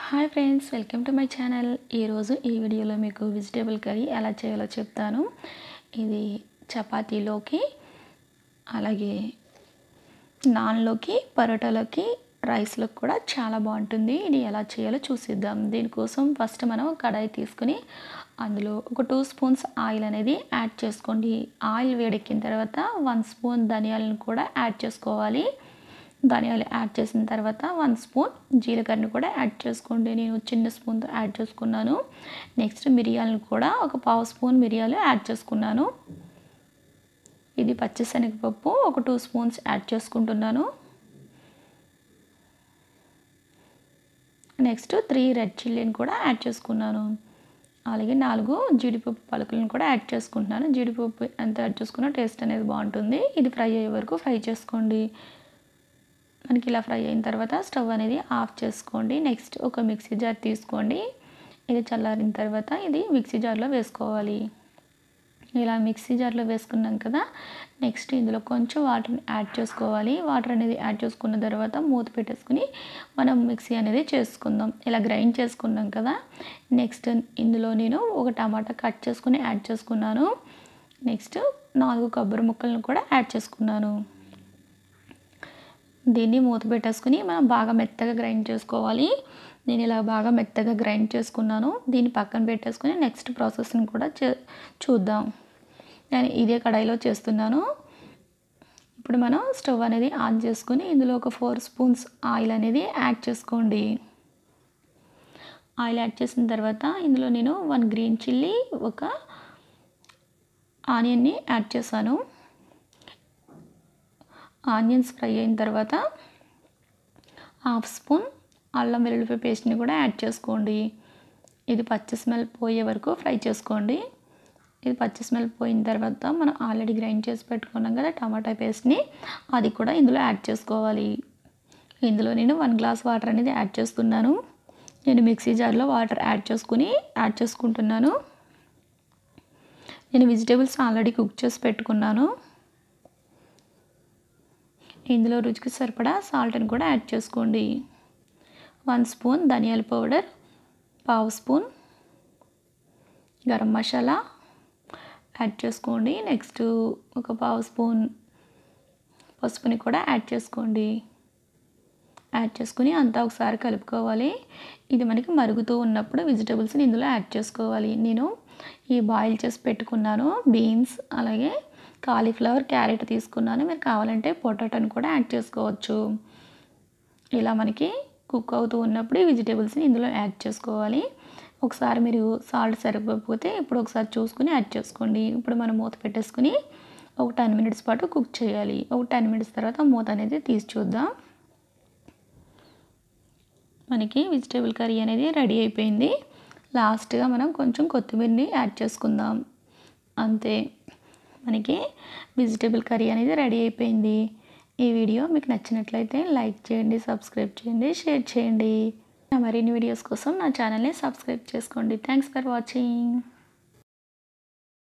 hi friends welcome to my channel ఈరోజు ఈ వీడియోలో మీకు వెజిటేబుల్ కర్రీ ఎలా చేయాలో చెప్తాను ఇది చపాతీలోకి అలాగే నాన్లోకి పరోటాలోకి రైస్లోకి కూడా చాలా బాగుంటుంది ఇది ఎలా చేయాలో చూసిద్దాం దీనికోసం ఫస్ట్ మనం కడాయి తీసుకుని అందులో ఒక టూ స్పూన్స్ ఆయిల్ అనేది యాడ్ చేసుకోండి ఆయిల్ వేడెక్కిన తర్వాత వన్ స్పూన్ ధనియాలను కూడా యాడ్ చేసుకోవాలి ధనియాలు యాడ్ చేసిన తర్వాత వన్ స్పూన్ జీలకర్రని కూడా యాడ్ చేసుకోండి నేను చిన్న స్పూన్తో యాడ్ చేసుకున్నాను నెక్స్ట్ మిరియాలను కూడా ఒక పావు స్పూన్ మిరియాలు యాడ్ చేసుకున్నాను ఇది పచ్చిశనగపప్పు ఒక టూ స్పూన్స్ యాడ్ చేసుకుంటున్నాను నెక్స్ట్ త్రీ రెడ్ చిల్లీని కూడా యాడ్ చేసుకున్నాను అలాగే నాలుగు జీడిపప్పు పలుకులను కూడా యాడ్ చేసుకుంటున్నాను జీడిపప్పు ఎంత యాడ్ చేసుకున్నా టేస్ట్ అనేది బాగుంటుంది ఇది ఫ్రై అయ్యే వరకు ఫ్రై చేసుకోండి మనకి ఇలా ఫ్రై అయిన తర్వాత స్టవ్ అనేది ఆఫ్ చేసుకోండి నెక్స్ట్ ఒక మిక్సీ జార్ తీసుకోండి ఇది చల్లారిన తర్వాత ఇది మిక్సీ జార్లో వేసుకోవాలి ఇలా మిక్సీ జార్లో వేసుకున్నాం కదా నెక్స్ట్ ఇందులో కొంచెం వాటర్ని యాడ్ చేసుకోవాలి వాటర్ అనేది యాడ్ చేసుకున్న తర్వాత మూత పెట్టేసుకుని మనం మిక్సీ అనేది చేసుకుందాం ఇలా గ్రైండ్ చేసుకున్నాం కదా నెక్స్ట్ ఇందులో నేను ఒక టమాటా కట్ చేసుకుని యాడ్ చేసుకున్నాను నెక్స్ట్ నాలుగు కొబ్బరి ముక్కలను కూడా యాడ్ చేసుకున్నాను దీన్ని మూత పెట్టేసుకుని మనం బాగా మెత్తగా గ్రైండ్ చేసుకోవాలి నేను ఇలా బాగా మెత్తగా గ్రైండ్ చేసుకున్నాను దీన్ని పక్కన పెట్టేసుకుని నెక్స్ట్ ప్రాసెస్ని కూడా చూద్దాం నేను ఇదే కడాయిలో చేస్తున్నాను ఇప్పుడు మనం స్టవ్ అనేది ఆన్ చేసుకుని ఇందులో ఒక ఫోర్ స్పూన్స్ ఆయిల్ అనేది యాడ్ చేసుకోండి ఆయిల్ యాడ్ చేసిన తర్వాత ఇందులో నేను వన్ గ్రీన్ చిల్లీ ఒక ఆనియన్ని యాడ్ చేశాను ఆనియన్స్ ఫ్రై అయిన తర్వాత హాఫ్ స్పూన్ అల్లం వెల్లుల్లిపాయ పేస్ట్ని కూడా యాడ్ చేసుకోండి ఇది పచ్చి స్మెల్ పోయే వరకు ఫ్రై చేసుకోండి ఇది పచ్చి స్మెల్ పోయిన తర్వాత మనం ఆల్రెడీ గ్రైండ్ చేసి పెట్టుకున్నాం కదా టమాటా పేస్ట్ని అది కూడా ఇందులో యాడ్ చేసుకోవాలి ఇందులో నేను వన్ గ్లాస్ వాటర్ అనేది యాడ్ చేస్తున్నాను నేను మిక్సీ జార్లో వాటర్ యాడ్ చేసుకుని యాడ్ చేసుకుంటున్నాను నేను వెజిటేబుల్స్ ఆల్రెడీ కుక్ చేసి పెట్టుకున్నాను ఇందులో రుచికి సరిపడా సాల్ట్ని కూడా యాడ్ చేసుకోండి వన్ స్పూన్ ధనియాల పౌడర్ పావు స్పూన్ గరం మసాలా యాడ్ చేసుకోండి నెక్స్ట్ ఒక పావు స్పూన్ పసుపుని కూడా యాడ్ చేసుకోండి యాడ్ చేసుకుని అంతా ఒకసారి కలుపుకోవాలి ఇది మనకి మరుగుతూ ఉన్నప్పుడు వెజిటేబుల్స్ని ఇందులో యాడ్ చేసుకోవాలి నేను ఈ బాయిల్ చేసి పెట్టుకున్నాను బీన్స్ అలాగే కాలీఫ్లవర్ క్యారెట్ తీసుకున్నాను మీరు కావాలంటే పొటాటోని కూడా యాడ్ చేసుకోవచ్చు ఇలా మనకి కుక్ అవుతూ ఉన్నప్పుడు ఈ వెజిటేబుల్స్ని ఇందులో యాడ్ చేసుకోవాలి ఒకసారి మీరు సాల్ట్ సరిపోతే ఇప్పుడు ఒకసారి చూసుకుని యాడ్ చేసుకోండి ఇప్పుడు మనం మూత పెట్టేసుకుని ఒక టెన్ మినిట్స్ పాటు కుక్ చేయాలి ఒక టెన్ మినిట్స్ తర్వాత మూత అనేది తీసి చూద్దాం మనకి వెజిటేబుల్ కర్రీ అనేది రెడీ అయిపోయింది లాస్ట్గా మనం కొంచెం కొత్తిమీరని యాడ్ చేసుకుందాం అంతే మనకి వెజిటేబుల్ కర్రీ అనేది రెడీ అయిపోయింది ఈ వీడియో మీకు నచ్చినట్లయితే లైక్ చేయండి సబ్స్క్రైబ్ చేయండి షేర్ చేయండి మరిన్ని వీడియోస్ కోసం నా ఛానల్ని సబ్స్క్రైబ్ చేసుకోండి థ్యాంక్స్ ఫర్ వాచింగ్